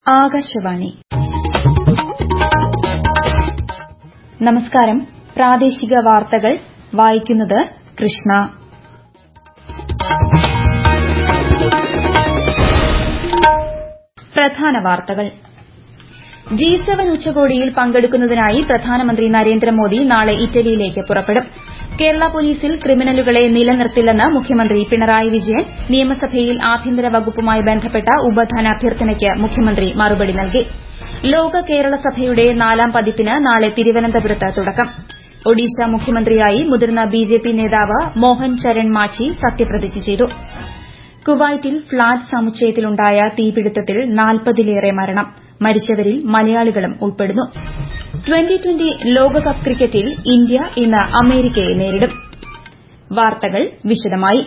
ആകാശവാണി നമസ്കാരം പ്രാദേശിക വാർത്തകൾ വായിക്കുന്നത് കൃഷ്ണ പ്രധാന വാർത്തകൾ ജി സെവൻ ഉച്ചകോടിയിൽ പങ്കെടുക്കുന്നതിനായി പ്രധാനമന്ത്രി നരേന്ദ്രമോദി നാളെ ഇറ്റലിയിലേക്ക് പുറപ്പെടും കേരള പോലീസിൽ ക്രിമിനലുകളെ നിലനിർത്തില്ലെന്ന് മുഖ്യമന്ത്രി പിണറായി വിജയൻ നിയമസഭയിൽ ആഭ്യന്തര വകുപ്പുമായി ബന്ധപ്പെട്ട ഉപധനാഭ്യർത്ഥനയ്ക്ക് മുഖ്യമന്ത്രി മറുപടി നൽകി ലോക കേരള സഭയുടെ നാലാം പതിപ്പിന് നാളെ തിരുവനന്തപുരത്ത് തുടക്കം ഒഡീഷ മുഖ്യമന്ത്രിയായി മുതിർന്ന ബിജെപി നേതാവ് മോഹൻ ചരൺ മാച്ചി സത്യപ്രതിജ്ഞ ചെയ്തു കുവൈറ്റിൽ ഫ്ളാറ്റ് സമുച്ചയത്തിലുണ്ടായ തീപിടുത്തത്തിൽ നാൽപ്പതിലേറെ മരണം മരിച്ചവരിൽ മലയാളികളും ഉൾപ്പെടുന്നു ട്വന്റി ട്വന്റി ലോകകപ്പ് ക്രിക്കറ്റിൽ ഇന്ത്യ ഇന്ന് അമേരിക്കയെ നേരിടും വാർത്തകൾ വിശദമായി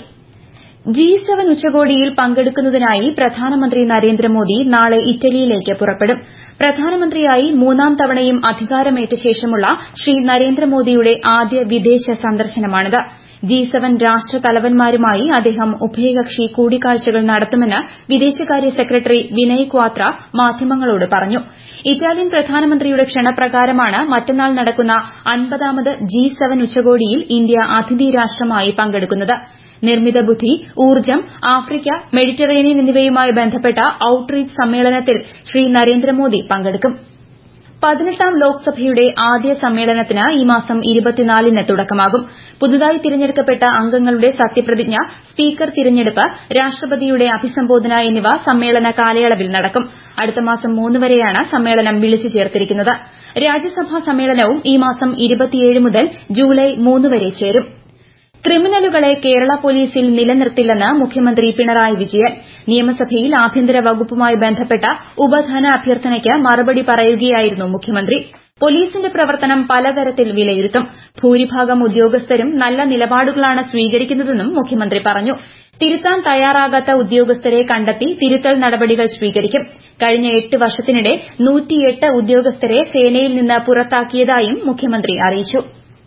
ജി സെവൻ ഉച്ചകോടിയിൽ പങ്കെടുക്കുന്നതിനായി പ്രധാനമന്ത്രി നരേന്ദ്രമോദി നാളെ ഇറ്റലിയിലേക്ക് പുറപ്പെടും പ്രധാനമന്ത്രിയായി മൂന്നാം തവണയും അധികാരമേറ്റ ശേഷമുള്ള ശ്രീ നരേന്ദ്രമോദിയുടെ ആദ്യ വിദേശ സന്ദർശനമാണിത് ജി സെവൻ രാഷ്ട്രതലവന്മാരുമായി അദ്ദേഹം ഉഭയകക്ഷി കൂടിക്കാഴ്ചകൾ നടത്തുമെന്ന് വിദേശകാര്യ സെക്രട്ടറി വിനയ് ക്വാത്ര മാധ്യമങ്ങളോട് പറഞ്ഞു ഇറ്റാലിയൻ പ്രധാനമന്ത്രിയുടെ ക്ഷണപ്രകാരമാണ് മറ്റന്നാൾ നടക്കുന്ന അൻപതാമത് ജി സെവൻ ഉച്ചകോടിയിൽ ഇന്ത്യ അതിഥി രാഷ്ട്രമായി പങ്കെടുക്കുന്നത് നിർമ്മിത ബുദ്ധി ഊർജ്ജം ആഫ്രിക്ക മെഡിറ്ററേനിയൻ എന്നിവയുമായി ബന്ധപ്പെട്ട ഔട്ട്റീച്ച് സമ്മേളനത്തിൽ ശ്രീ നരേന്ദ്രമോദി പങ്കെടുക്കും പതിനെട്ടാം ലോക്സഭയുടെ ആദ്യ സമ്മേളനത്തിന് ഈ മാസം ന് തുടക്കമാകും പുതുതായി തിരഞ്ഞെടുക്കപ്പെട്ട അംഗങ്ങളുടെ സത്യപ്രതിജ്ഞ സ്പീക്കർ തിരഞ്ഞെടുപ്പ് രാഷ്ട്രപതിയുടെ അഭിസംബോധന എന്നിവ സമ്മേളന കാലയളവിൽ നടക്കും അടുത്ത മാസം മൂന്ന് വരെയാണ് സമ്മേളനം വിളിച്ചു ചേർത്തിരിക്കുന്നത് രാജ്യസഭാ സമ്മേളനവും ഈ മാസം മുതൽ ജൂലൈ മൂന്ന് വരെ ചേരും ക്രിമിനലുകളെ കേരള പോലീസിൽ നിലനിർത്തില്ലെന്ന് മുഖ്യമന്ത്രി പിണറായി വിജയൻ നിയമസഭയിൽ ആഭ്യന്തര വകുപ്പുമായി ബന്ധപ്പെട്ട ഉപധനാഭ്യർത്ഥനയ്ക്ക് മറുപടി പറയുകയായിരുന്നു മുഖ്യമന്ത്രി പോലീസിന്റെ പ്രവർത്തനം പലതരത്തിൽ വിലയിരുത്തും ഭൂരിഭാഗം ഉദ്യോഗസ്ഥരും നല്ല നിലപാടുകളാണ് സ്വീകരിക്കുന്നതെന്നും മുഖ്യമന്ത്രി പറഞ്ഞു തിരുത്താൻ തയ്യാറാകാത്ത ഉദ്യോഗസ്ഥരെ കണ്ടെത്തി തിരുത്തൽ നടപടികൾ സ്വീകരിക്കും കഴിഞ്ഞ എട്ട് വർഷത്തിനിടെ ഉദ്യോഗസ്ഥരെ സേനയിൽ നിന്ന് പുറത്താക്കിയതായും മുഖ്യമന്ത്രി അറിയിച്ചു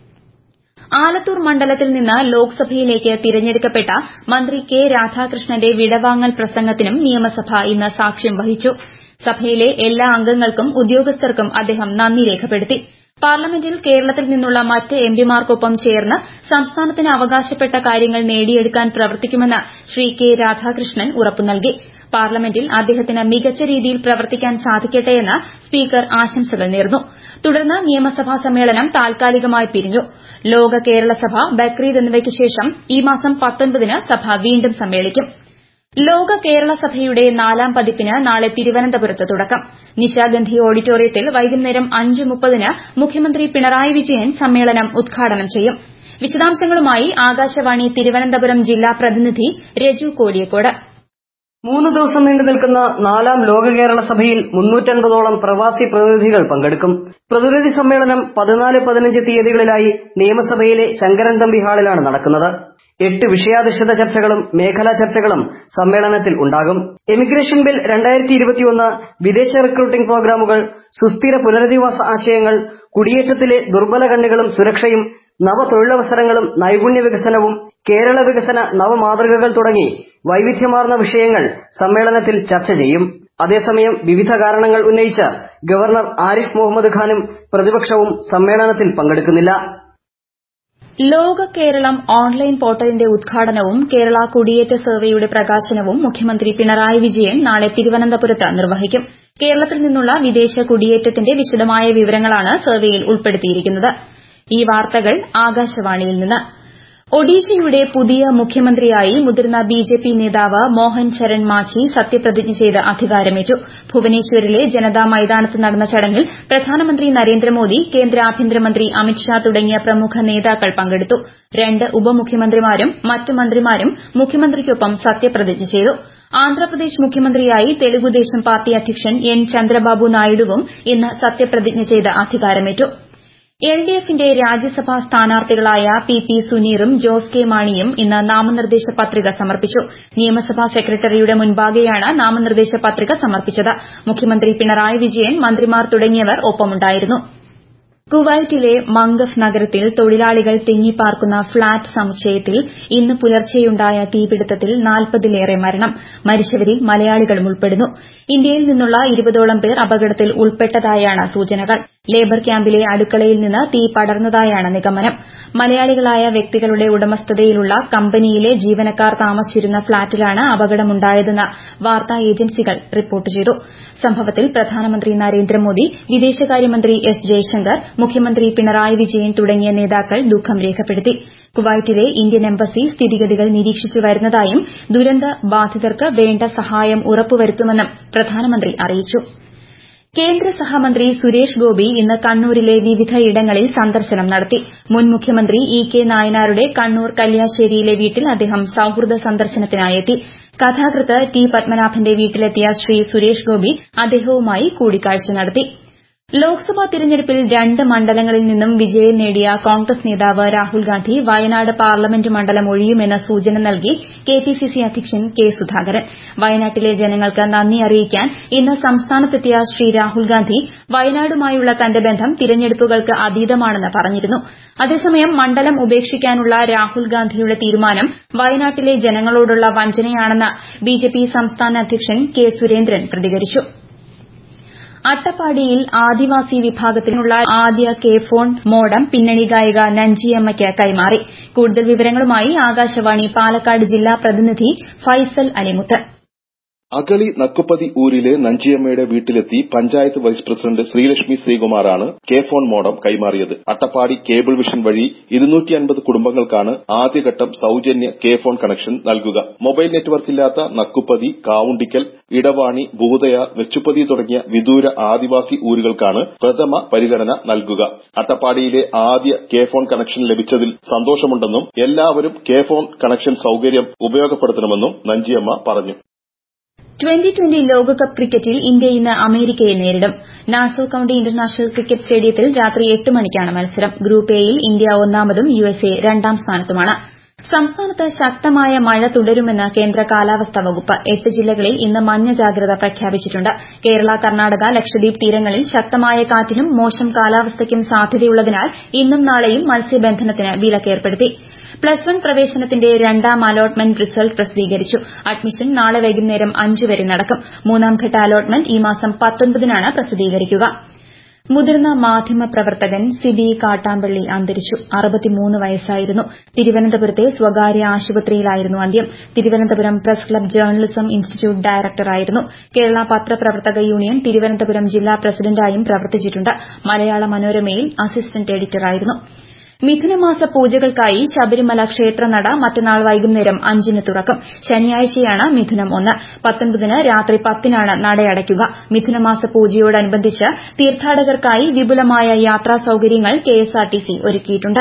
ആലത്തൂർ മണ്ഡലത്തിൽ നിന്ന് ലോക്സഭയിലേക്ക് തിരഞ്ഞെടുക്കപ്പെട്ട മന്ത്രി കെ രാധാകൃഷ്ണന്റെ വിടവാങ്ങൽ പ്രസംഗത്തിനും നിയമസഭ ഇന്ന് സാക്ഷ്യം വഹിച്ചു സഭയിലെ എല്ലാ അംഗങ്ങൾക്കും ഉദ്യോഗസ്ഥർക്കും അദ്ദേഹം നന്ദി രേഖപ്പെടുത്തി പാർലമെന്റിൽ കേരളത്തിൽ നിന്നുള്ള മറ്റ് എംപിമാർക്കൊപ്പം ചേർന്ന് സംസ്ഥാനത്തിന് അവകാശപ്പെട്ട കാര്യങ്ങൾ നേടിയെടുക്കാൻ പ്രവർത്തിക്കുമെന്ന് ശ്രീ കെ രാധാകൃഷ്ണൻ ഉറപ്പു നൽകി പാർലമെന്റിൽ അദ്ദേഹത്തിന് മികച്ച രീതിയിൽ പ്രവർത്തിക്കാൻ സാധിക്കട്ടെയെന്ന് സ്പീക്കർ ആശംസകൾ നേർന്നു തുടർന്ന് നിയമസഭാ സമ്മേളനം താൽക്കാലികമായി പിരിഞ്ഞു ലോക കേരള സഭ ബക്രീദ് എന്നിവയ്ക്ക് ശേഷം ഈ മാസം ന് സഭ വീണ്ടും സമ്മേളിക്കും ലോക കേരള സഭയുടെ നാലാം പതിപ്പിന് നാളെ തിരുവനന്തപുരത്ത് തുടക്കം നിശാഗന്ധി ഓഡിറ്റോറിയത്തിൽ വൈകുന്നേരം അഞ്ച് മുപ്പതിന് മുഖ്യമന്ത്രി പിണറായി വിജയൻ സമ്മേളനം ഉദ്ഘാടനം ചെയ്യും വിശദാംശങ്ങളുമായി ആകാശവാണി തിരുവനന്തപുരം ജില്ലാ പ്രതിനിധി രജു കോലിയക്കോട് മൂന്ന് ദിവസം നീണ്ടു നിൽക്കുന്ന നാലാം ലോക കേരള സഭയിൽ മുന്നൂറ്റൻപതോളം പ്രവാസി പ്രതിനിധികൾ പങ്കെടുക്കും പ്രതിനിധി സമ്മേളനം പതിനാല് പതിനഞ്ച് തീയതികളിലായി നിയമസഭയിലെ ശങ്കരൻ തമ്പി ഹാളിലാണ് നടക്കുന്നത് എട്ട് വിഷയാധിഷ്ഠിത ചർച്ചകളും മേഖലാ ചർച്ചകളും സമ്മേളനത്തിൽ ഉണ്ടാകും എമിഗ്രേഷൻ ബിൽ രണ്ടായിരത്തി ഇരുപത്തിയൊന്ന് വിദേശ റിക്രൂട്ടിംഗ് പ്രോഗ്രാമുകൾ സുസ്ഥിര പുനരധിവാസ ആശയങ്ങൾ കുടിയേറ്റത്തിലെ ദുർബല കണ്ണികളും സുരക്ഷയും നവതൊഴിലവസരങ്ങളും നൈപുണ്യ വികസനവും കേരള വികസന നവമാതൃകകൾ തുടങ്ങി വൈവിധ്യമാർന്ന വിഷയങ്ങൾ സമ്മേളനത്തിൽ ചർച്ച ചെയ്യും അതേസമയം വിവിധ കാരണങ്ങൾ ഉന്നയിച്ച് ഗവർണർ ആരിഫ് മുഹമ്മദ് ഖാനും പ്രതിപക്ഷവും സമ്മേളനത്തിൽ പങ്കെടുക്കുന്നില്ല ലോക കേരളം ഓൺലൈൻ പോർട്ടലിന്റെ ഉദ്ഘാടനവും കേരള കുടിയേറ്റ സർവേയുടെ പ്രകാശനവും മുഖ്യമന്ത്രി പിണറായി വിജയൻ നാളെ തിരുവനന്തപുരത്ത് നിർവഹിക്കും കേരളത്തിൽ നിന്നുള്ള വിദേശ കുടിയേറ്റത്തിന്റെ വിശദമായ വിവരങ്ങളാണ് സർവേയിൽ ഉൾപ്പെടുത്തിയിരിക്കുന്നത് ഈ വാർത്തകൾ ആകാശവാണിയിൽ നിന്ന് ഒഡീഷയുടെ പുതിയ മുഖ്യമന്ത്രിയായി മുതിർന്ന ബിജെപി നേതാവ് മോഹൻ ചരൺ മാച്ചി സത്യപ്രതിജ്ഞ ചെയ്ത് അധികാരമേറ്റു ഭുവനേശ്വരിലെ ജനതാ മൈതാനത്ത് നടന്ന ചടങ്ങിൽ പ്രധാനമന്ത്രി നരേന്ദ്രമോദി കേന്ദ്ര ആഭ്യന്തരമന്ത്രി അമിത്ഷാ തുടങ്ങിയ പ്രമുഖ നേതാക്കൾ പങ്കെടുത്തു രണ്ട് ഉപമുഖ്യമന്ത്രിമാരും മറ്റ് മന്ത്രിമാരും മുഖ്യമന്ത്രിക്കൊപ്പം സത്യപ്രതിജ്ഞ ചെയ്തു ആന്ധ്രാപ്രദേശ് മുഖ്യമന്ത്രിയായി തെലുഗുദേശം പാർട്ടി അധ്യക്ഷൻ എൻ ചന്ദ്രബാബു നായിഡുവും ഇന്ന് സത്യപ്രതിജ്ഞ ചെയ്ത് അധികാരമേറ്റു എൽഡിഎഫിന്റെ രാജ്യസഭാ സ്ഥാനാർത്ഥികളായ പി പി സുനീറും ജോസ് കെ മാണിയും ഇന്ന് നാമനിർദ്ദേശ പത്രിക സമർപ്പിച്ചു നിയമസഭാ സെക്രട്ടറിയുടെ മുൻപാകെയാണ് നാമനിർദ്ദേശ പത്രിക സമർപ്പിച്ചത് മുഖ്യമന്ത്രി പിണറായി വിജയൻ മന്ത്രിമാർ തുടങ്ങിയവർ ഒപ്പമുണ്ടായിരുന്നു കുവൈറ്റിലെ മംഗഫ് നഗരത്തിൽ തൊഴിലാളികൾ തിങ്ങിപ്പാർക്കുന്ന ഫ്ളാറ്റ് സമുച്ചയത്തിൽ ഇന്ന് പുലർച്ചെയുണ്ടായ തീപിടുത്തത്തിൽ നാൽപ്പതിലേറെ മരണം മരിച്ചവരിൽ മലയാളികളും ഉൾപ്പെടുന്നു ഇന്ത്യയിൽ നിന്നുള്ള ഇരുപതോളം പേർ അപകടത്തിൽ ഉൾപ്പെട്ടതായാണ് സൂചനകൾ ലേബർ ക്യാമ്പിലെ അടുക്കളയിൽ നിന്ന് തീ പടർന്നതായാണ് നിഗമനം മലയാളികളായ വ്യക്തികളുടെ ഉടമസ്ഥതയിലുള്ള കമ്പനിയിലെ ജീവനക്കാർ താമസിച്ചിരുന്ന ഫ്ളാറ്റിലാണ് അപകടമുണ്ടായതെന്ന് വാർത്താ ഏജൻസികൾ റിപ്പോർട്ട് ചെയ്തു സംഭവത്തിൽ പ്രധാനമന്ത്രി നരേന്ദ്രമോദി വിദേശകാര്യമന്ത്രി എസ് ജയശങ്കർ മുഖ്യമന്ത്രി പിണറായി വിജയൻ തുടങ്ങിയ നേതാക്കൾ ദുഃഖം രേഖപ്പെടുത്തി കുവൈറ്റിലെ ഇന്ത്യൻ എംബസി സ്ഥിതിഗതികൾ നിരീക്ഷിച്ചു വരുന്നതായും ദുരന്ത ബാധിതർക്ക് വേണ്ട സഹായം ഉറപ്പുവരുത്തുമെന്നും പ്രധാനമന്ത്രി അറിയിച്ചു കേന്ദ്ര സഹമന്ത്രി സുരേഷ് ഗോപി ഇന്ന് കണ്ണൂരിലെ വിവിധയിടങ്ങളിൽ സന്ദർശനം നടത്തി മുൻ മുഖ്യമന്ത്രി ഇ കെ നായനാരുടെ കണ്ണൂർ കല്യാശ്ശേരിയിലെ വീട്ടിൽ അദ്ദേഹം സൌഹൃദ സന്ദർശനത്തിനായെത്തി കഥാകൃത്ത് ടി പത്മനാഭന്റെ വീട്ടിലെത്തിയ ശ്രീ സുരേഷ് ഗോപി അദ്ദേഹവുമായി കൂടിക്കാഴ്ച നടത്തി ലോക്സഭാ തിരഞ്ഞെടുപ്പിൽ രണ്ട് മണ്ഡലങ്ങളിൽ നിന്നും വിജയം നേടിയ കോൺഗ്രസ് നേതാവ് രാഹുൽ ഗാന്ധി വയനാട് പാർലമെന്റ് മണ്ഡലം ഒഴിയുമെന്ന സൂചന നൽകി കെപിസിസി അധ്യക്ഷൻ കെ സുധാകരൻ വയനാട്ടിലെ ജനങ്ങൾക്ക് നന്ദി അറിയിക്കാൻ ഇന്ന് സംസ്ഥാനത്തെത്തിയ ശ്രീ രാഹുൽ ഗാന്ധി വയനാടുമായുള്ള തന്റെ ബന്ധം തിരഞ്ഞെടുപ്പുകൾക്ക് അതീതമാണെന്ന് പറഞ്ഞിരുന്നു അതേസമയം മണ്ഡലം ഉപേക്ഷിക്കാനുള്ള രാഹുൽ ഗാന്ധിയുടെ തീരുമാനം വയനാട്ടിലെ ജനങ്ങളോടുള്ള വഞ്ചനയാണെന്ന് ബിജെപി സംസ്ഥാന അധ്യക്ഷൻ കെ സുരേന്ദ്രൻ പ്രതികരിച്ചു അട്ടപ്പാടിയിൽ ആദിവാസി വിഭാഗത്തിനുള്ള ആദ്യ കെ ഫോൺ മോഡം പിന്നണി ഗായിക നഞ്ചിയമ്മയ്ക്ക് കൈമാറി കൂടുതൽ വിവരങ്ങളുമായി ആകാശവാണി പാലക്കാട് ജില്ലാ പ്രതിനിധി ഫൈസൽ അലിമുത്ത് അഗളി നക്കുപ്പതി ഊരിലെ നഞ്ചിയമ്മയുടെ വീട്ടിലെത്തി പഞ്ചായത്ത് വൈസ് പ്രസിഡന്റ് ശ്രീലക്ഷ്മി ശ്രീകുമാറാണ് കെ ഫോൺ മോഡം കൈമാറിയത് അട്ടപ്പാടി കേബിൾ വിഷൻ വഴി ഇരുന്നൂറ്റി അൻപത് കുടുംബങ്ങൾക്കാണ് ആദ്യഘട്ടം സൌജന്യ കെ ഫോൺ കണക്ഷൻ നൽകുക മൊബൈൽ നെറ്റ്വർക്ക് ഇല്ലാത്ത നക്കുപ്പതി കാവുണ്ടിക്കൽ ഇടവാണി ഭൂതയാർ വെച്ചുപ്പതി തുടങ്ങിയ വിദൂര ആദിവാസി ഊരുകൾക്കാണ് പ്രഥമ പരിഗണന നൽകുക അട്ടപ്പാടിയിലെ ആദ്യ കെ ഫോൺ കണക്ഷൻ ലഭിച്ചതിൽ സന്തോഷമുണ്ടെന്നും എല്ലാവരും കെ ഫോൺ കണക്ഷൻ സൌകര്യം ഉപയോഗപ്പെടുത്തണമെന്നും നഞ്ചിയമ്മ പറഞ്ഞു ട്വന്റി ട്വന്റി ലോകകപ്പ് ക്രിക്കറ്റിൽ ഇന്ത്യ ഇന്ന് അമേരിക്കയെ നേരിടും നാസോ കൌണ്ടി ഇന്റർനാഷണൽ ക്രിക്കറ്റ് സ്റ്റേഡിയത്തിൽ രാത്രി എട്ട് മണിക്കാണ് മത്സരം ഗ്രൂപ്പ് എയിൽ ഇന്ത്യ ഒന്നാമതും യുഎസ്എ രണ്ടാം സ്ഥാനത്തുമാണ് സംസ്ഥാനത്ത് ശക്തമായ മഴ തുടരുമെന്ന് കേന്ദ്ര കാലാവസ്ഥാ വകുപ്പ് എട്ട് ജില്ലകളിൽ ഇന്ന് മഞ്ഞ ജാഗ്രത പ്രഖ്യാപിച്ചിട്ടുണ്ട് കേരള കർണാടക ലക്ഷദ്വീപ് തീരങ്ങളിൽ ശക്തമായ കാറ്റിനും മോശം കാലാവസ്ഥയ്ക്കും സാധ്യതയുള്ളതിനാൽ ഇന്നും നാളെയും മത്സ്യബന്ധനത്തിന് വിലക്കേർപ്പെടുത്തി പ്ലസ് വൺ പ്രവേശനത്തിന്റെ രണ്ടാം അലോട്ട്മെന്റ് റിസൾട്ട് പ്രസിദ്ധീകരിച്ചു അഡ്മിഷൻ നാളെ വൈകുന്നേരം അഞ്ച് വരെ നടക്കും മൂന്നാംഘട്ട അലോട്ട്മെന്റ് ഈ മാസം പത്തൊൻപതിനാണ് പ്രസിദ്ധീകരിക്കുക മുതിർന്ന മാധ്യമപ്രവർത്തകൻ സിബി കാട്ടാമ്പള്ളി അന്തരിച്ചു അറുപത്തിമൂന്ന് വയസ്സായിരുന്നു തിരുവനന്തപുരത്തെ സ്വകാര്യ ആശുപത്രിയിലായിരുന്നു അന്ത്യം Thiruvananthapuram press club journalism institute ഡയറക്ടറായിരുന്നു കേരള പത്രപ്രവർത്തക യൂണിയൻ തിരുവനന്തപുരം ജില്ലാ പ്രസിഡന്റായും പ്രവർത്തിച്ചിട്ടുണ്ട് മലയാള മനോരമയിൽ അസിസ്റ്റന്റ് എഡിറ്ററായിരുന്നു മിഥുനമാസ പൂജകൾക്കായി ശബരിമല ക്ഷേത്രനട മറ്റന്നാൾ വൈകുന്നേരം അഞ്ചിന് തുറക്കും ശനിയാഴ്ചയാണ് മിഥുനം ഒന്ന് പത്തൊൻപതിന് രാത്രി പത്തിനാണ് നടയടയ്ക്കുക മിഥുനമാസ പൂജയോടനുബന്ധിച്ച് തീർത്ഥാടകർക്കായി വിപുലമായ യാത്രാ സൌകര്യങ്ങൾ കെഎസ്ആർടിസി ഒരുക്കിയിട്ടുണ്ട്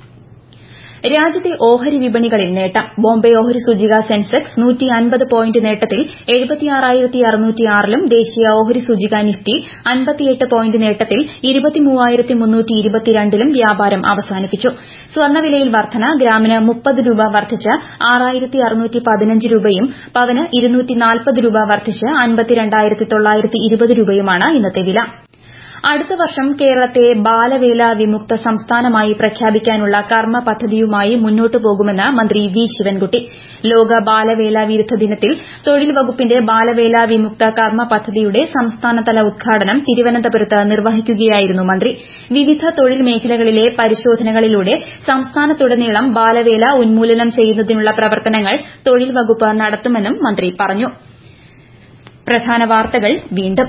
രാജ്യത്തെ ഓഹരി വിപണികളിൽ നേട്ടം ബോംബെ ഓഹരി സൂചിക സെൻസെക്സ് നൂറ്റി അൻപത് പോയിന്റ് നേട്ടത്തിൽ എഴുപത്തിയാറായിരത്തി അറുന്നൂറ്റിയാറിലും ദേശീയ ഓഹരി സൂചിക നിഫ്റ്റി അൻപത്തിയെട്ട് പോയിന്റ് നേട്ടത്തിൽ ഇരുപത്തിമൂവായിരത്തി മുന്നൂറ്റി ഇരുപത്തിരണ്ടിലും വ്യാപാരം അവസാനിപ്പിച്ചു സ്വർണ്ണവിലയിൽ വർധന ഗ്രാമിന് മുപ്പത് രൂപ വർദ്ധിച്ച് ആറായിരത്തി അറുന്നൂറ്റി പതിനഞ്ച് രൂപയും പവന് ഇരുന്നൂറ്റി നാൽപ്പത് രൂപ വർദ്ധിച്ച് അൻപത്തിരണ്ടായിരത്തി തൊള്ളായിരത്തി ഇരുപത് രൂപയുമാണ് ഇന്നത്തെ വില അടുത്ത വർഷം കേരളത്തെ ബാലവേല വിമുക്ത സംസ്ഥാനമായി പ്രഖ്യാപിക്കാനുള്ള കർമ്മ പദ്ധതിയുമായി മുന്നോട്ടു പോകുമെന്ന് മന്ത്രി വി ശിവൻകുട്ടി ലോക ബാലവേല വിരുദ്ധ ദിനത്തിൽ തൊഴിൽ വകുപ്പിന്റെ ബാലവേല വിമുക്ത കർമ്മ പദ്ധതിയുടെ സംസ്ഥാനതല ഉദ്ഘാടനം തിരുവനന്തപുരത്ത് നിർവഹിക്കുകയായിരുന്നു മന്ത്രി വിവിധ തൊഴിൽ മേഖലകളിലെ പരിശോധനകളിലൂടെ സംസ്ഥാനത്തുടനീളം ബാലവേല ഉന്മൂലനം ചെയ്യുന്നതിനുള്ള പ്രവർത്തനങ്ങൾ തൊഴിൽ വകുപ്പ് നടത്തുമെന്നും മന്ത്രി പറഞ്ഞു പ്രധാന വാർത്തകൾ വീണ്ടും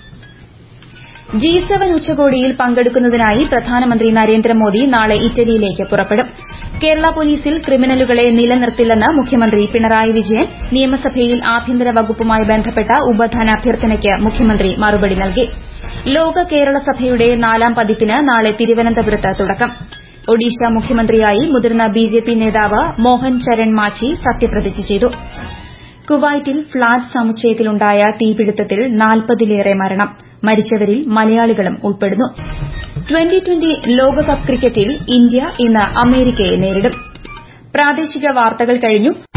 ജി സെവൻ ഉച്ചകോടിയിൽ പങ്കെടുക്കുന്നതിനായി പ്രധാനമന്ത്രി നരേന്ദ്രമോദി നാളെ ഇറ്റലിയിലേക്ക് പുറപ്പെടും കേരള പോലീസിൽ ക്രിമിനലുകളെ നിലനിർത്തില്ലെന്ന് മുഖ്യമന്ത്രി പിണറായി വിജയൻ നിയമസഭയിൽ ആഭ്യന്തര വകുപ്പുമായി ബന്ധപ്പെട്ട ഉപധനാഭ്യർത്ഥനയ്ക്ക് മുഖ്യമന്ത്രി മറുപടി നൽകി ലോക കേരള സഭയുടെ നാലാം പതിപ്പിന് നാളെ തിരുവനന്തപുരത്ത് തുടക്കം ഒഡീഷ മുഖ്യമന്ത്രിയായി മുതിർന്ന ബിജെപി നേതാവ് മോഹൻ ചരൺ മാച്ചി സത്യപ്രതിജ്ഞ ചെയ്തു കുവൈറ്റിൽ ഫ്ളാറ്റ് സമുച്ചയത്തിലുണ്ടായ തീപിടുത്തത്തിൽ നാൽപ്പതിലേറെ മരണം മരിച്ചവരിൽ മലയാളികളും ഉൾപ്പെടുന്നു ട്വന്റി ട്വന്റി ലോകകപ്പ് ക്രിക്കറ്റിൽ ഇന്ത്യ ഇന്ന് അമേരിക്കയെ നേരിടും പ്രാദേശിക വാർത്തകൾ കഴിഞ്ഞു